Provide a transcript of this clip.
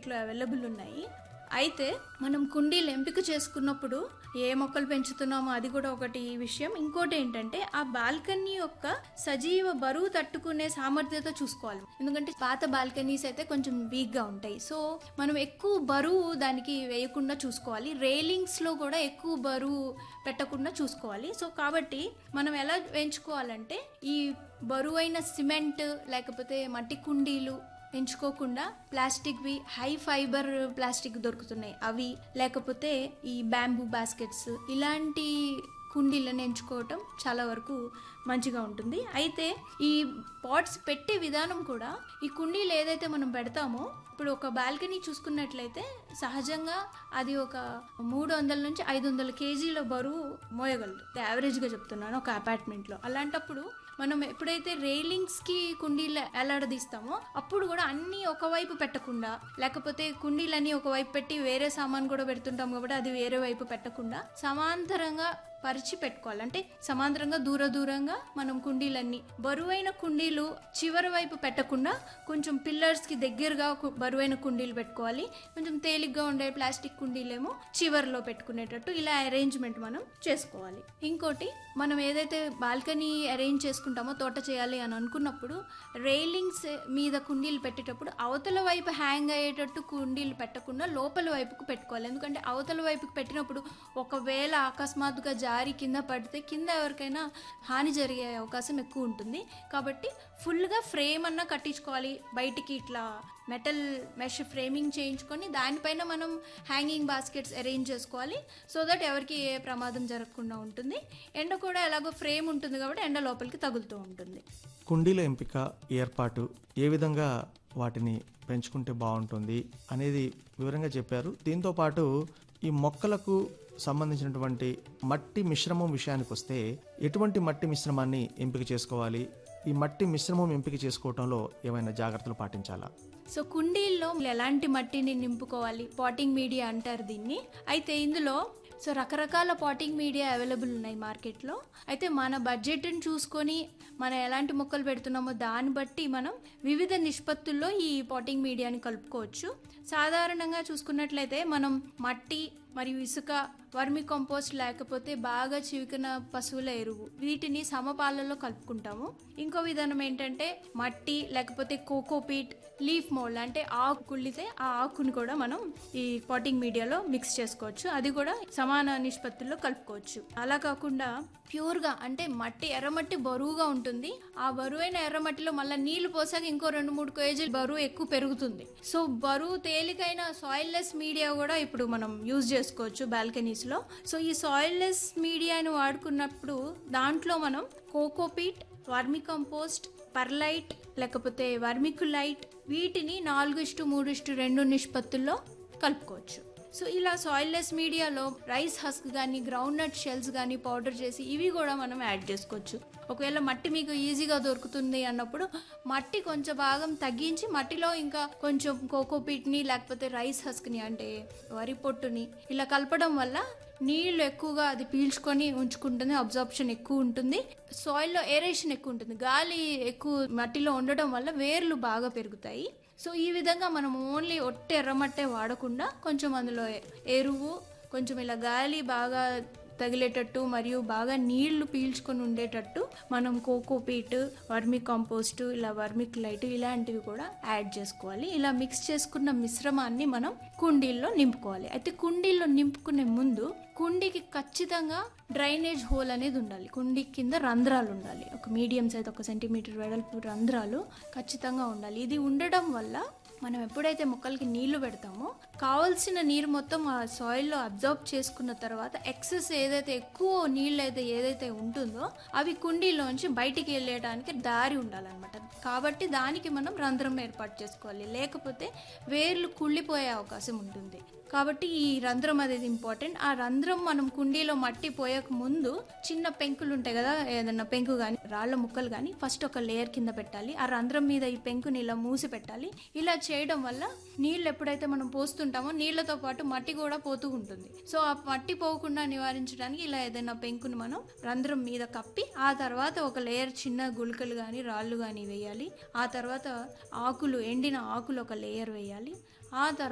మార్కెట్లో అవైలబుల్ ఉన్నాయి అయితే మనం కుండీలు ఎంపిక చేసుకున్నప్పుడు ఏ మొక్కలు పెంచుతున్నామో అది కూడా ఒకటి విషయం ఇంకోటి ఏంటంటే ఆ బాల్కనీ యొక్క సజీవ బరువు తట్టుకునే సామర్థ్యత చూసుకోవాలి ఎందుకంటే పాత బాల్కనీస్ అయితే కొంచెం వీక్గా ఉంటాయి సో మనం ఎక్కువ బరువు దానికి వేయకుండా చూసుకోవాలి రైలింగ్స్ లో కూడా ఎక్కువ బరువు పెట్టకుండా చూసుకోవాలి సో కాబట్టి మనం ఎలా పెంచుకోవాలంటే ఈ బరువైన సిమెంట్ లేకపోతే మట్టి కుండీలు ఎంచుకోకుండా ప్లాస్టిక్వి హై ఫైబర్ ప్లాస్టిక్ దొరుకుతున్నాయి అవి లేకపోతే ఈ బ్యాంబూ బాస్కెట్స్ ఇలాంటి కుండీలను ఎంచుకోవటం చాలా వరకు మంచిగా ఉంటుంది అయితే ఈ పాట్స్ పెట్టే విధానం కూడా ఈ కుండీలు ఏదైతే మనం పెడతామో ఇప్పుడు ఒక బాల్కనీ చూసుకున్నట్లయితే సహజంగా అది ఒక మూడు వందల నుంచి ఐదు వందల కేజీల బరువు మోయగలదు యావరేజ్గా చెప్తున్నాను ఒక అపార్ట్మెంట్లో అలాంటప్పుడు మనం ఎప్పుడైతే రైలింగ్స్ కి కుండీలు ఎలాడదీస్తామో అప్పుడు కూడా అన్ని ఒకవైపు పెట్టకుండా లేకపోతే కుండీలన్నీ ఒకవైపు పెట్టి వేరే సామాన్ కూడా పెడుతుంటాం కాబట్టి అది వేరే వైపు పెట్టకుండా సమాంతరంగా పరిచి పెట్టుకోవాలి అంటే సమాంతరంగా దూర దూరంగా మనం కుండీలన్నీ బరువైన కుండీలు చివరి వైపు పెట్టకుండా కొంచెం పిల్లర్స్ కి దగ్గరగా కు- బరువైన కుండీలు పెట్టుకోవాలి కొంచెం తేలిగ్గా ఉండే ప్లాస్టిక్ కుండీలేమో చివరిలో పెట్టుకునేటట్టు ఇలా అరేంజ్మెంట్ మనం చేసుకోవాలి ఇంకోటి మనం ఏదైతే బాల్కనీ అరేంజ్ చేసుకుంటామో తోట చేయాలి అని అనుకున్నప్పుడు రైలింగ్స్ మీద కుండీలు పెట్టేటప్పుడు అవతల వైపు హ్యాంగ్ అయ్యేటట్టు కుండీలు పెట్టకుండా లోపల వైపుకు పెట్టుకోవాలి ఎందుకంటే అవతల వైపుకు పెట్టినప్పుడు ఒకవేళ అకస్మాత్తుగా జారి కింద పడితే కింద ఎవరికైనా హాని జరిగే అవకాశం ఎక్కువ ఉంటుంది కాబట్టి ఫుల్గా ఫ్రేమ్ అన్నా కట్టించుకోవాలి బయటికి ఇట్లా మెటల్ మెష్ ఫ్రేమింగ్ చేయించుకొని దానిపైన మనం హ్యాంగింగ్ బాస్కెట్స్ అరేంజ్ చేసుకోవాలి సో దట్ ఎవరికి ఏ ప్రమాదం జరగకుండా ఉంటుంది ఎండ కూడా ఎలాగో ఫ్రేమ్ ఉంటుంది కాబట్టి ఎండ లోపలికి తగులుతూ ఉంటుంది కుండీల ఎంపిక ఏర్పాటు ఏ విధంగా వాటిని పెంచుకుంటే బాగుంటుంది అనేది వివరంగా చెప్పారు దీంతో పాటు ఈ మొక్కలకు సంబంధించినటువంటి మట్టి మిశ్రమం విషయానికి వస్తే ఎటువంటి మట్టి మిశ్రమాన్ని ఎంపిక చేసుకోవాలి ఈ మట్టి మిశ్రమం ఎంపిక చేసుకోవటంలో ఏమైనా జాగ్రత్తలు పాటించాలా సో కుండీల్లో ఎలాంటి మట్టిని నింపుకోవాలి పాటింగ్ మీడియా అంటారు దీన్ని అయితే ఇందులో సో రకరకాల పాటింగ్ మీడియా అవైలబుల్ ఉన్నాయి మార్కెట్లో అయితే మన బడ్జెట్ని చూసుకొని మనం ఎలాంటి మొక్కలు పెడుతున్నామో దాన్ని బట్టి మనం వివిధ నిష్పత్తుల్లో ఈ పాటింగ్ మీడియాని కలుపుకోవచ్చు సాధారణంగా చూసుకున్నట్లయితే మనం మట్టి మరియు ఇసుక వర్మి కంపోస్ట్ లేకపోతే బాగా చివికిన పశువుల ఎరువు వీటిని సమపాలలో కలుపుకుంటాము ఇంకో విధానం ఏంటంటే మట్టి లేకపోతే కోకోపీట్ లీఫ్ మోల్డ్ అంటే ఆకు కుళ్ళితే ఆ ఆకుని కూడా మనం ఈ పాటింగ్ మీడియాలో మిక్స్ చేసుకోవచ్చు అది కూడా సమాన నిష్పత్తుల్లో కలుపుకోవచ్చు అలా కాకుండా ప్యూర్గా అంటే మట్టి ఎర్రమట్టి బరువుగా ఉంటుంది ఆ బరువైన ఎర్రమట్టిలో మళ్ళీ నీళ్లు పోసాక ఇంకో రెండు మూడు కేజీలు బరువు ఎక్కువ పెరుగుతుంది సో బరువు తేలికైన సాయిల్ లెస్ మీడియా కూడా ఇప్పుడు మనం యూజ్ చేసుకోవచ్చు బాల్కనీస్ లో సో ఈ సాయిల్ లెస్ మీడియాని వాడుకున్నప్పుడు దాంట్లో మనం కోకోపీట్ వర్మి కంపోస్ట్ పర్లైట్ లేకపోతే వర్మికులైట్ వీటిని నాలుగు ఇష్టు మూడు ఇష్టు రెండు నిష్పత్తుల్లో కలుపుకోవచ్చు సో ఇలా సాయిల్లెస్ మీడియాలో రైస్ హస్క్ కానీ గ్రౌండ్ నట్ షెల్స్ కానీ పౌడర్ చేసి ఇవి కూడా మనం యాడ్ చేసుకోవచ్చు ఒకవేళ మట్టి మీకు ఈజీగా దొరుకుతుంది అన్నప్పుడు మట్టి కొంచెం భాగం తగ్గించి మట్టిలో ఇంకా కొంచెం కోకోపీట్ని లేకపోతే రైస్ హస్క్ని అంటే వరి పొట్టుని ఇలా కలపడం వల్ల నీళ్లు ఎక్కువగా అది పీల్చుకొని ఉంచుకుంటుంది అబ్జార్ప్షన్ ఎక్కువ ఉంటుంది సాయిల్లో ఏరేషన్ ఎక్కువ ఉంటుంది గాలి ఎక్కువ మట్టిలో ఉండడం వల్ల వేర్లు బాగా పెరుగుతాయి సో ఈ విధంగా మనం ఓన్లీ ఒట్టి ఎర్రమట్టే వాడకుండా కొంచెం అందులో ఎరువు కొంచెం ఇలా గాలి బాగా తగిలేటట్టు మరియు బాగా నీళ్లు పీల్చుకొని ఉండేటట్టు మనం కోకోపీట్ వర్మి కంపోస్ట్ ఇలా వర్మిక్ లైట్ ఇలాంటివి కూడా యాడ్ చేసుకోవాలి ఇలా మిక్స్ చేసుకున్న మిశ్రమాన్ని మనం కుండీల్లో నింపుకోవాలి అయితే కుండీల్లో నింపుకునే ముందు కుండీకి ఖచ్చితంగా డ్రైనేజ్ హోల్ అనేది ఉండాలి కుండీ కింద రంధ్రాలు ఉండాలి ఒక మీడియం సైజ్ ఒక సెంటీమీటర్ వెడల్పు రంధ్రాలు ఖచ్చితంగా ఉండాలి ఇది ఉండడం వల్ల మనం ఎప్పుడైతే మొక్కలకి నీళ్లు పెడతామో కావాల్సిన నీరు మొత్తం ఆ సాయిల్లో అబ్జర్వ్ చేసుకున్న తర్వాత ఎక్సెస్ ఏదైతే ఎక్కువ నీళ్ళు అయితే ఏదైతే ఉంటుందో అవి కుండీలోంచి బయటికి వెళ్ళడానికి దారి ఉండాలన్నమాట కాబట్టి దానికి మనం రంధ్రం ఏర్పాటు చేసుకోవాలి లేకపోతే వేర్లు కుళ్ళిపోయే అవకాశం ఉంటుంది కాబట్టి ఈ రంధ్రం అనేది ఇంపార్టెంట్ ఆ రంధ్రం మనం కుండీలో మట్టి పోయక ముందు చిన్న పెంకులు ఉంటాయి కదా ఏదన్నా పెంకు కానీ రాళ్ళ ముక్కలు కానీ ఫస్ట్ ఒక లేయర్ కింద పెట్టాలి ఆ రంధ్రం మీద ఈ పెంకుని ఇలా మూసి పెట్టాలి ఇలా చేయడం వల్ల నీళ్ళు ఎప్పుడైతే మనం పోస్తుంటామో నీళ్ళతో పాటు మట్టి కూడా పోతూ ఉంటుంది సో ఆ మట్టి పోకుండా నివారించడానికి ఇలా ఏదైనా పెంకుని మనం రంధ్రం మీద కప్పి ఆ తర్వాత ఒక లేయర్ చిన్న గుళికలు కానీ రాళ్ళు కానీ వేయాలి ఆ తర్వాత ఆకులు ఎండిన ఆకులు ఒక లేయర్ వేయాలి ఆ తర్వాత